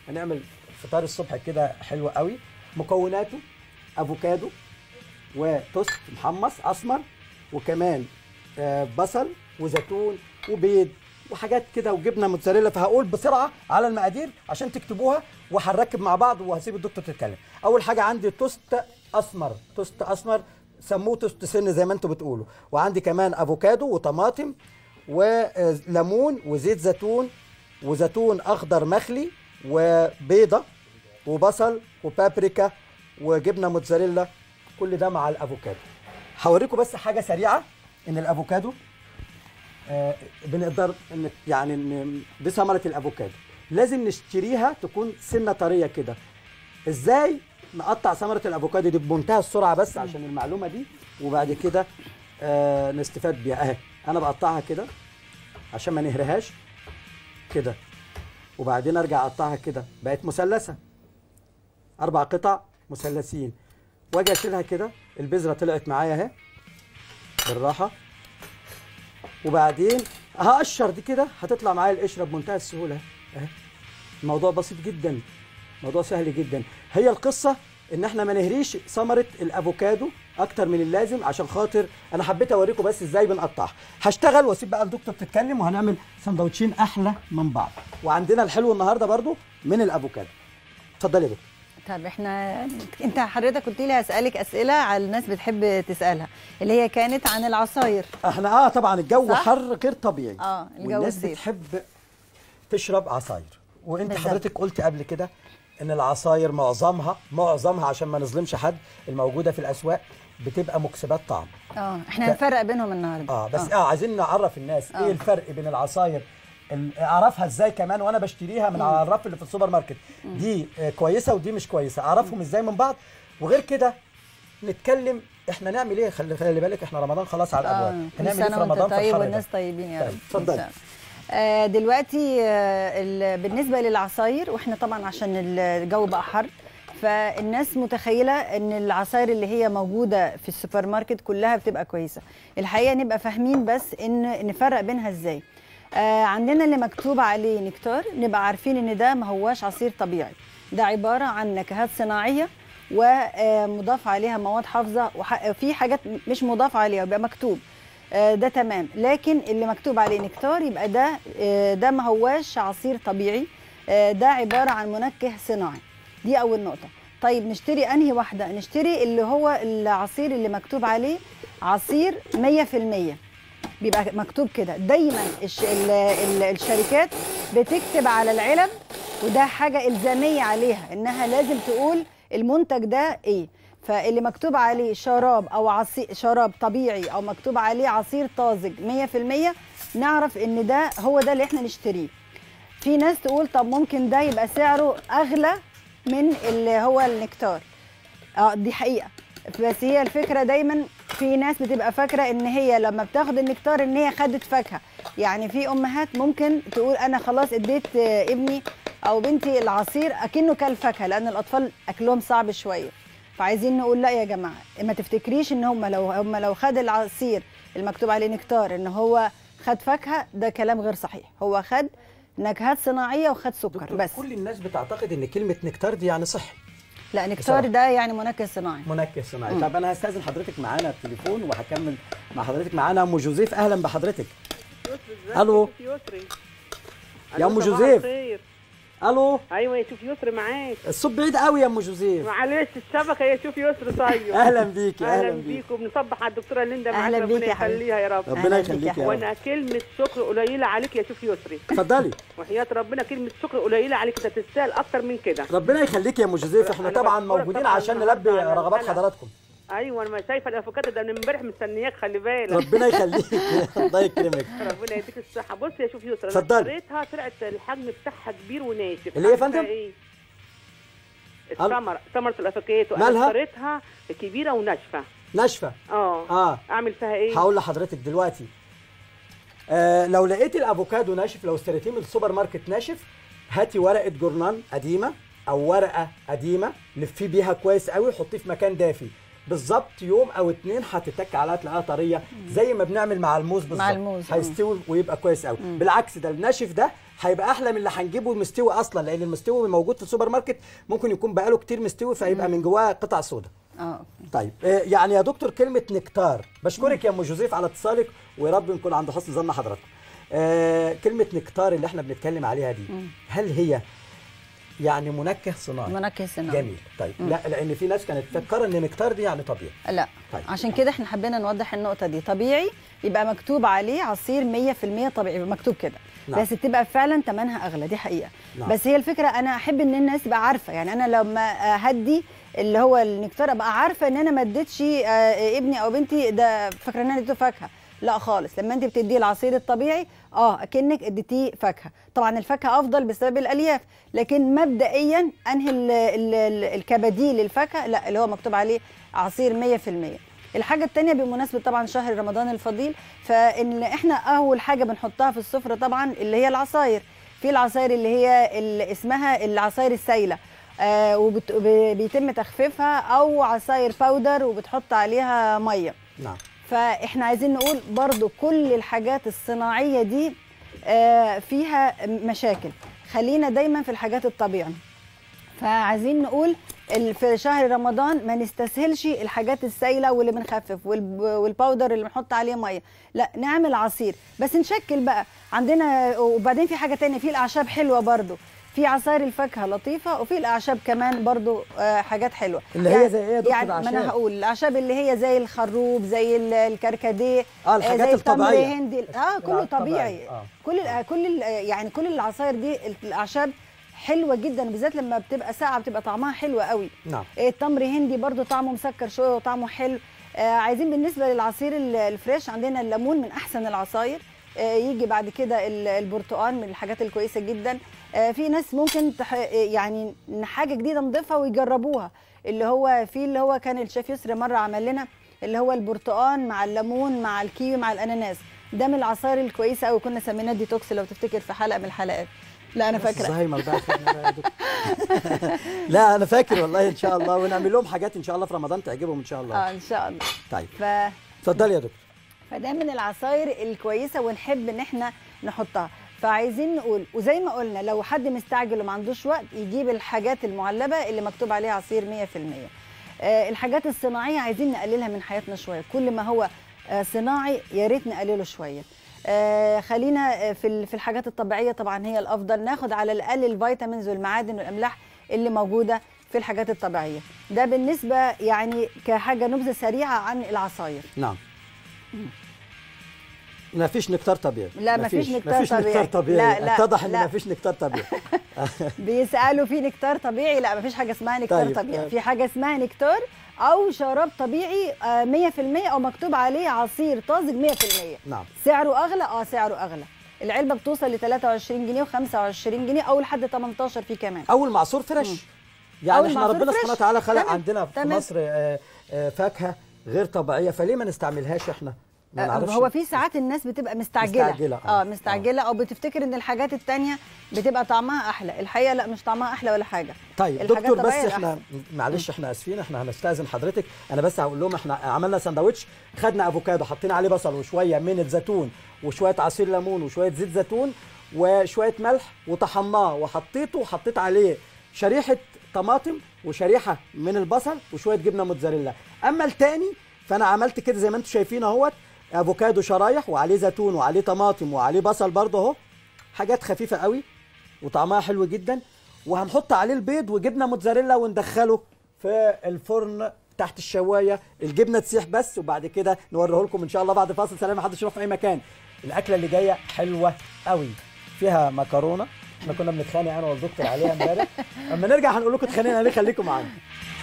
هنعمل فطار الصبح كده حلو قوي مكوناته افوكادو وتوست محمص اسمر وكمان آه، بصل وزيتون وبيض وحاجات كده وجبنه موتزاريلا فهقول بسرعه على المقادير عشان تكتبوها وهنركب مع بعض وهسيب الدكتور تتكلم اول حاجه عندي توست اسمر توست اسمر سموه توست سن زي ما انتم بتقولوا وعندي كمان افوكادو وطماطم وليمون وزيت زيتون وزيتون اخضر مخلي وبيضه وبصل وبابريكا وجبنه موتزاريلا كل ده مع الافوكادو هوريكم بس حاجه سريعه ان الافوكادو آه، بنقدر إن يعني إن دي ثمره الافوكادو لازم نشتريها تكون سنه طريه كده ازاي نقطع ثمره الافوكادو دي بمنتهى السرعه بس عشان المعلومه دي وبعد كده آه نستفاد بيها اهي انا بقطعها كده عشان ما نهرهاش كده وبعدين ارجع اقطعها كده بقت مثلثه اربع قطع مثلثين واجي اشيلها كده البذره طلعت معايا اهي بالراحه وبعدين هقشر دي كده هتطلع معايا القشره بمنتهى السهوله اهي الموضوع بسيط جدا موضوع سهل جدا هي القصه ان احنا ما نهريش ثمره الافوكادو اكتر من اللازم عشان خاطر انا حبيت اوريكم بس ازاي بنقطعها هشتغل واسيب بقى الدكتور تتكلم وهنعمل سندوتشين احلى من بعض وعندنا الحلو النهارده برضو من الافوكادو اتفضلي يا دكتور طب احنا انت حضرتك قلت لي هسالك اسئله على الناس بتحب تسالها اللي هي كانت عن العصاير احنا اه طبعا الجو صح؟ حر غير طبيعي اه الجو والناس الصيف. بتحب تشرب عصاير وانت بالظبط. حضرتك قلت قبل كده ان العصاير معظمها معظمها عشان ما نظلمش حد الموجوده في الاسواق بتبقى مكسبات طعم اه احنا ف- هنفرق بينهم النهارده اه بس اه, آه عايزين نعرف الناس آه. ايه الفرق بين العصاير ال- اعرفها ازاي كمان وانا بشتريها من على الرف اللي في السوبر ماركت دي آه كويسه ودي مش كويسه اعرفهم ازاي من بعض وغير كده نتكلم احنا نعمل ايه خلي, خلي بالك احنا رمضان خلاص على الابواب اه كل هنعمل ايه في سنه رمضان وانت في طيب الحر والناس ده؟ طيبين يا طيب، رب اتفضلي. إن شاء الله. آه دلوقتي آه ال- بالنسبه للعصاير واحنا طبعا عشان الجو بقى حر فالناس متخيله ان العصاير اللي هي موجوده في السوبر ماركت كلها بتبقى كويسه الحقيقه نبقى فاهمين بس ان نفرق بينها ازاي آه عندنا اللي مكتوب عليه نكتار نبقى عارفين ان ده ما هواش عصير طبيعي ده عباره عن نكهات صناعيه ومضاف عليها مواد حافظه وفي حاجات مش مضاف عليها بيبقى مكتوب آه، ده تمام لكن اللي مكتوب عليه نكتار يبقى ده آه، ده ما هواش عصير طبيعي آه، ده عباره عن منكه صناعي دي اول نقطه طيب نشتري انهي واحده نشتري اللي هو العصير اللي مكتوب عليه عصير 100% بيبقى مكتوب كده دايما الش... ال... ال... الشركات بتكتب على العلب وده حاجه الزاميه عليها انها لازم تقول المنتج ده ايه فاللي مكتوب عليه شراب او عصير شراب طبيعي او مكتوب عليه عصير طازج 100% نعرف ان ده هو ده اللي احنا نشتريه في ناس تقول طب ممكن ده يبقى سعره اغلى من اللي هو النكتار اه دي حقيقه بس هي الفكره دايما في ناس بتبقى فاكره ان هي لما بتاخد النكتار ان هي خدت فاكهه يعني في امهات ممكن تقول انا خلاص اديت آه، ابني او بنتي العصير اكنه كل فاكهه لان الاطفال اكلهم صعب شويه فعايزين نقول لا يا جماعه ما تفتكريش ان هم لو هم لو خد العصير المكتوب عليه نكتار ان هو خد فاكهه ده كلام غير صحيح هو خد نكهات صناعيه وخد سكر دكتور بس كل الناس بتعتقد ان كلمه نكتار دي يعني صحي لا نكتار بصراحة. ده يعني منكه صناعي منكه صناعي طب انا هستاذن حضرتك معانا التليفون وهكمل مع حضرتك معانا ام جوزيف اهلا بحضرتك الو يسري يا أم ألو، صباح جوزيف. الخير. الو ايوه يا شوف يسري معاك الصوت بعيد قوي يا ام جوزيف معلش الشبكه يا شوف يسري طيب اهلا بيكي اهلا اهلا بيكي بيك وبنصبح على الدكتوره ليندا معاك أهلا بيك ربنا يا حبيبي. يخليها يا رب ربنا أهلا بيك يخليك يا يا رب وانا كلمه شكر قليله عليك يا شوف يسري اتفضلي وحياه ربنا كلمه شكر قليله عليك انت تستاهل اكتر من كده ربنا يخليك يا ام جوزيف احنا أنا طبعا بشكرك موجودين طبعاً عشان النهاردة نلبي على رغبات الحلقة. حضراتكم ايوه انا شايفه الافوكادو ده من امبارح مستنياك خلي بالك ربنا يخليك الله يكرمك ربنا يديك الصحه بص يا شوف يسرا اتفضلي. انا اشتريتها طلعت الحجم بتاعها كبير وناشف اللي هي يا عارفة فندم؟ ايه الثمره ثمره الافوكادو مالها؟ انا اشتريتها كبيره وناشفه ناشفه اه اه اعمل فيها ايه هقول لحضرتك دلوقتي آه لو لقيت الافوكادو ناشف لو اشتريتيه من السوبر ماركت ناشف هاتي ورقه جورنان قديمه او ورقه قديمه لفيه بيها كويس قوي حطيه في مكان دافي بالظبط يوم او اتنين هتتك عليها تلاقيها طريه زي ما بنعمل مع الموز بالظبط الموز، آه. هيستوي ويبقى كويس قوي بالعكس ده الناشف ده هيبقى احلى من اللي هنجيبه مستوي اصلا لان المستوي موجود في السوبر ماركت ممكن يكون بقاله كتير مستوي فيبقى من جواه قطع سودا اه طيب آه، يعني يا دكتور كلمة نكتار بشكرك يا ام جوزيف على اتصالك ويا رب نكون عند حسن ظن حضرتك. آه كلمة نكتار اللي احنا بنتكلم عليها دي هل هي يعني منكه صناعي؟ منكه صناعي جميل طيب لا لان في ناس كانت فكر ان نكتار دي يعني طبيعي لا طيب. عشان كده احنا حبينا نوضح النقطه دي طبيعي يبقى مكتوب عليه عصير 100% طبيعي يبقى مكتوب كده نعم. بس تبقى فعلا ثمنها اغلى دي حقيقه نعم. بس هي الفكره انا احب ان الناس تبقى عارفه يعني انا لما هدي اللي هو النكتار ابقى عارفه ان انا ما اديتش آه، ابني او بنتي ده فاكره ان انا اديته فاكهه لا خالص لما انت بتديه العصير الطبيعي اه اكنك اديتيه فاكهه طبعا الفاكهه افضل بسبب الالياف لكن مبدئيا انهي ال- ال- ال- الكبديل للفاكهه لا اللي هو مكتوب عليه عصير 100% الحاجة التانية بمناسبة طبعا شهر رمضان الفضيل فإن إحنا أول حاجة بنحطها في السفرة طبعا اللي هي العصاير في العصاير اللي هي اللي اسمها العصاير السايلة آه وبيتم تخفيفها أو عصاير باودر وبتحط عليها مية نعم فاحنا عايزين نقول برضو كل الحاجات الصناعية دي آه، فيها مشاكل خلينا دايما في الحاجات الطبيعية فعايزين نقول ال- في شهر رمضان ما نستسهلش الحاجات السايله واللي بنخفف والب- والباودر اللي بنحط عليه ميه لا نعمل عصير بس نشكل بقى عندنا وبعدين في حاجه تانية في الاعشاب حلوه برضو في عصاير الفاكهه لطيفه وفي الاعشاب كمان برضو آه، حاجات حلوه اللي هي زي ايه يا دكتور يعني ما الأعشاب؟ انا هقول الاعشاب اللي هي زي الخروب زي ال- الكركديه آه، الحاجات زي التمر الطبيعية. هندي اه كله الطبيعي، طبيعي آه. كل ال كل ال يعني كل العصاير دي الاعشاب حلوه جدا بالذات لما بتبقى ساقعه بتبقى طعمها حلو قوي نعم التمر هندي برضو طعمه مسكر شويه وطعمه حلو آه عايزين بالنسبه للعصير ال- الفريش عندنا الليمون من احسن العصاير آه يجي بعد كده ال- البرتقال من الحاجات الكويسه جدا آه في ناس ممكن تح يعني إن حاجه جديده نضيفها ويجربوها اللي هو في اللي هو كان الشيف يسري مره عمل لنا اللي هو البرتقال مع الليمون مع الكيوي مع الاناناس ده من العصاير الكويسه قوي كنا سميناه ديتوكس لو تفتكر في حلقه من الحلقات لا انا فاكره الزهايمر بقى خدنا بقى يا دكتور. لا انا فاكر والله ان شاء الله ونعمل لهم حاجات ان شاء الله في رمضان تعجبهم ان شاء الله اه ان شاء الله طيب ف اتفضلي يا دكتور فده من العصاير الكويسه ونحب ان احنا نحطها فعايزين نقول وزي ما قلنا لو حد مستعجل وما عندوش وقت يجيب الحاجات المعلبه اللي مكتوب عليها عصير 100% آه الحاجات الصناعيه عايزين نقللها من حياتنا شويه كل ما هو آه صناعي يا ريت نقلله شويه آه خلينا آه، في ال- في الحاجات الطبيعيه طبعا هي الافضل ناخد على الاقل الفيتامينز والمعادن والاملاح اللي موجوده في الحاجات الطبيعيه ده بالنسبه يعني كحاجه نبذه سريعه عن العصاير نعم ما فيش نكتار طبيعي لا، مفيش نكتار ما فيش نكتار طبيعي. طبيعي لا، لا، اتضح ان لا. ما فيش نكتار طبيعي بيسالوا في نكتار طبيعي لا مفيش حاجه اسمها نكتار طيب، طبيعي آه. في حاجه اسمها نكتار او شراب طبيعي آه، 100% او مكتوب عليه عصير طازج 100% نعم سعره اغلى اه سعره اغلى العلبه بتوصل ل 23 جنيه و25 جنيه او لحد 18 في كمان اول معصور فريش يعني أول احنا معصور ربنا فريش. سبحانه وتعالى خلق تمام، عندنا في تمام. مصر آه، آه، فاكهه غير طبيعيه فليه ما نستعملهاش احنا ما آه، نعرفش هو في ساعات الناس بتبقى مستعجله مستعجلة، آه. اه مستعجله او بتفتكر ان الحاجات التانية بتبقى طعمها احلى الحقيقه لا مش طعمها احلى ولا حاجه طيب الحاجات دكتور بس الطبيعية احنا معلش احنا اسفين احنا هنستاذن حضرتك انا بس هقول لهم احنا عملنا سندوتش خدنا افوكادو حطينا عليه بصل وشويه من الزيتون وشويه عصير ليمون وشويه زيت زيتون وشويه ملح وطحناه وحطيته وحطيت عليه شريحه طماطم وشريحه من البصل وشويه جبنه موتزاريلا اما التاني فانا عملت كده زي ما انتم شايفين اهوت افوكادو شرايح وعليه زيتون وعليه طماطم وعليه بصل برضه اهو حاجات خفيفه قوي وطعمها حلو جدا وهنحط عليه البيض وجبنه موتزاريلا وندخله في الفرن تحت الشوايه الجبنه تسيح بس وبعد كده نوريه لكم ان شاء الله بعد فاصل سلام محدش يروح في اي مكان الاكله اللي جايه حلوه قوي فيها مكرونه احنا كنا بنتخانق انا والدكتور عليها امبارح اما نرجع هنقول لكم اتخانقنا ليه خليكم معانا